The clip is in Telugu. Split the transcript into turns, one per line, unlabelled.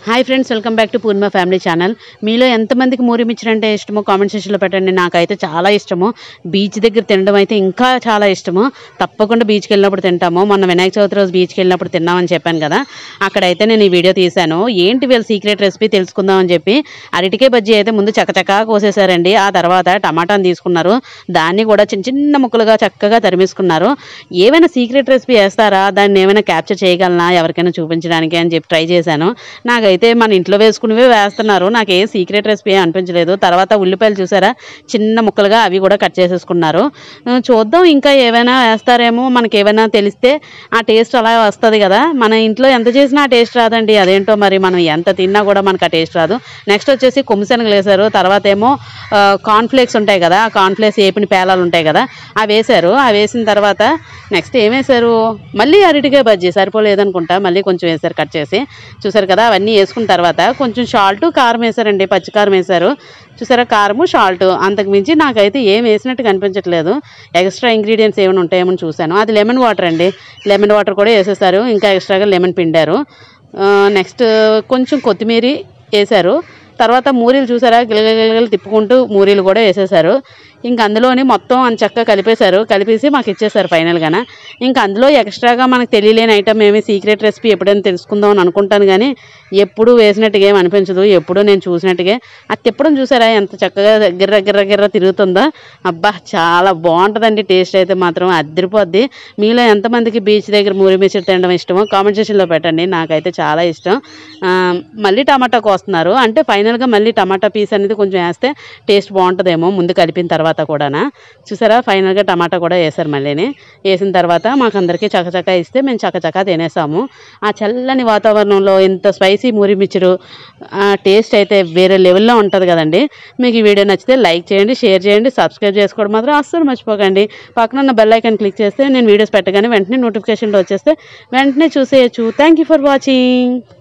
hi friends welcome back to Purnima family channel మీలో ఎంతమందికి మూరి మిర్చి అంటే ఇష్టమో కామెంట్ సెక్షన్లో పెట్టండి నాకైతే చాలా ఇష్టము బీచ్ దగ్గర తినడం అయితే ఇంకా చాలా ఇష్టము తప్పకుండా బీచ్కి వెళ్ళినప్పుడు తింటాము మొన్న వినాయక చవితి రోజు బీచ్కి వెళ్ళినప్పుడు తిన్నామని చెప్పాను కదా అక్కడైతే నేను ఈ వీడియో తీశాను ఏంటి వీళ్ళ సీక్రెట్ రెసిపీ తెలుసుకుందామని చెప్పి అరటికాయ బజ్జీ అయితే ముందు చకచకా కోసేశారండి ఆ తర్వాత టమాటాని తీసుకున్నారు దాన్ని కూడా చిన్న చిన్న ముక్కలుగా చక్కగా తరిమేసుకున్నారు ఏమైనా సీక్రెట్ రెసిపీ వేస్తారా దాన్ని ఏమైనా క్యాప్చర్ చేయగలనా ఎవరికైనా చూపించడానికి అని చెప్పి ట్రై చేశాను నాకైతే మన ఇంట్లో వేసుకునేవే వేస్తున్నారు నాకు ఏ సీక్రెట్ రెసిపీ అనిపించలేదు తర్వాత ఉల్లిపాయలు చూసారా చిన్న ముక్కలుగా అవి కూడా కట్ చేసేసుకున్నారు ఆ, చూద్దాం ఇంకా ఏమైనా వేస్తారేమో మనకి ఏమైనా తెలిస్తే ఆ టేస్ట్ అలా వస్తుంది కదా మన ఇంట్లో ఎంత చేసినా ఆ టేస్ట్ రాదండి అదేంటో మరి మనం ఎంత తిన్నా కూడా మనకు ఆ టేస్ట్ రాదు నెక్స్ట్ వచ్చేసి కొమ్మిశనగలు వేశారు తర్వాత ఏమో కార్న్ఫ్లేక్స్ ఉంటాయి కదా కార్న్ఫ్లేక్స్ ఏపిన పేలాలు ఉంటాయి కదా అవి వేశారు అవి వేసిన తర్వాత నెక్స్ట్ ఏం వేశారు మళ్ళీ అరటికాయ బజ్జీ సరిపోలేదనుకుంటా మళ్ళీ కొంచెం వేశారు కట్ చేసి చూసారు కదా అవన్నీ వేసుకున్న తర్వాత కొంచెం సాల్ట్ కారం వేశారండి పచ్చికారం వేశారు చూసారా కారము సాల్ట్ అంతకు మించి నాకైతే ఏం వేసినట్టు కనిపించట్లేదు ఎక్స్ట్రా ఇంగ్రీడియంట్స్ ఏమైనా ఉంటాయేమో అని చూశాను అది లెమన్ వాటర్ అండి లెమన్ వాటర్ కూడా వేసేసారు ఇంకా ఎక్స్ట్రాగా లెమన్ పిండారు నెక్స్ట్ కొంచెం కొత్తిమీర వేశారు తర్వాత మూరీలు చూసారా గిలగిలగిలగిల తిప్పుకుంటూ మూరీలు కూడా వేసేసారు ఇంక అందులోని మొత్తం అని చక్కగా కలిపేశారు కలిపేసి మాకు ఇచ్చేసారు ఫైనల్గాన ఇంకా అందులో ఎక్స్ట్రాగా మనకు తెలియలేని ఐటమ్ ఏమి సీక్రెట్ రెసిపీ ఎప్పుడైనా తెలుసుకుందాం అని అనుకుంటాను కానీ ఎప్పుడు వేసినట్టుగా ఏం అనిపించదు ఎప్పుడూ నేను చూసినట్టుగా అది తిప్పడం చూసారా ఎంత చక్కగా గిర్ర గిర్ర గిర్ర తిరుగుతుందో అబ్బా చాలా బాగుంటుందండి టేస్ట్ అయితే మాత్రం అదిరిపోద్ది మీలో ఎంతమందికి బీచ్ దగ్గర మూరి మిర్చి తినడం ఇష్టమో కామెంట్ సెక్షన్లో పెట్టండి నాకైతే చాలా ఇష్టం ఆ, మళ్ళీ టమాటా కోస్తున్నారు అంటే ఫైనల్గా మళ్ళీ టమాటా పీస్ అనేది కొంచెం వేస్తే టేస్ట్ బాగుంటుందేమో ముందు కలిపిన తర్వాత కూడానా చూసారా ఫైనల్గా టమాటా కూడా వేసారు మళ్ళీని వేసిన తర్వాత మాకు అందరికీ చకచకా ఇస్తే మేము చకచకా తినేసాము ఆ చల్లని వాతావరణంలో ఇంత స్పైసీ మూరి మిర్చిరు ఆ టేస్ట్ అయితే వేరే లెవెల్లో ఉంటుంది కదండి మీకు ఈ వీడియో నచ్చితే లైక్ చేయండి షేర్ చేయండి సబ్స్క్రైబ్ చేసుకోవడం మాత్రం అస్సలు మర్చిపోకండి పక్కన ఉన్న బెల్ ఐకాన్ క్లిక్ చేస్తే నేను వీడియోస్ పెట్టగానే వెంటనే నోటిఫికేషన్లో వచ్చేస్తే వెంటనే చూసేయచ్చు థ్యాంక్ యూ ఫర్ వాచింగ్